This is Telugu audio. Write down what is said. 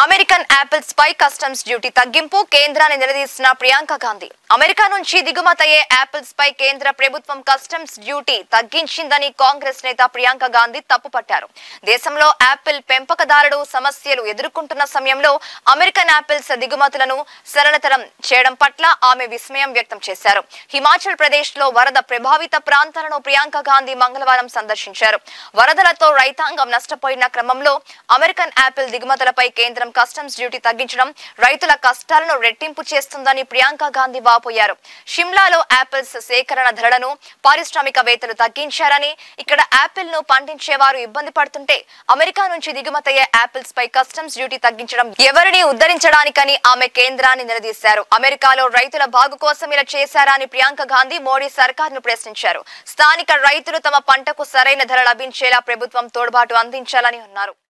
అమెరికన్ యాపిల్స్ పై కస్టమ్స్ డ్యూటీ తగ్గింపు కేంద్రాన్ని నిలదీసిన ప్రియాంక గాంధీ అమెరికా నుంచి దిగుమతయ్యే యాపిల్స్ పై కేంద్ర ప్రభుత్వం కస్టమ్స్ డ్యూటీ తగ్గించిందని కాంగ్రెస్ నేత ప్రియాంక గాంధీ తప్పుపట్టారు దేశంలో యాపిల్ పెంపకదారుడు సమస్యలు ఎదుర్కొంటున్న సమయంలో అమెరికన్ యాపిల్స్ దిగుమతులను సరళతరం చేయడం పట్ల ఆమె విస్మయం వ్యక్తం చేశారు హిమాచల్ ప్రదేశ్ లో వరద ప్రభావిత ప్రాంతాలను ప్రియాంక గాంధీ మంగళవారం సందర్శించారు వరదలతో రైతాంగం నష్టపోయిన క్రమంలో అమెరికన్ యాపిల్ దిగుమతులపై కేంద్రం కస్టమ్స్ డ్యూటీ తగ్గించడం రైతుల కష్టాలను రెట్టింపు చేస్తుందని ప్రియాంక గాంధీ వాపోయారు షిమ్లాలో యాపిల్స్ సేకరణ ధరలను పారిశ్రామికవేత్తలు తగ్గించారని ఇక్కడ యాపిల్ ను పండించేవారు ఇబ్బంది పడుతుంటే అమెరికా నుంచి దిగుమతయ్యే యాపిల్స్ పై కస్టమ్స్ డ్యూటీ తగ్గించడం ఎవరిని ఉద్ధరించడానికని ఆమె కేంద్రాన్ని నిలదీశారు అమెరికాలో రైతుల బాగు కోసం ఇలా చేశారా అని ప్రియాంక గాంధీ మోడీ సర్కార్ను ప్రశ్నించారు స్థానిక రైతులు తమ పంటకు సరైన ధర లభించేలా ప్రభుత్వం తోడ్పాటు అందించాలని అన్నారు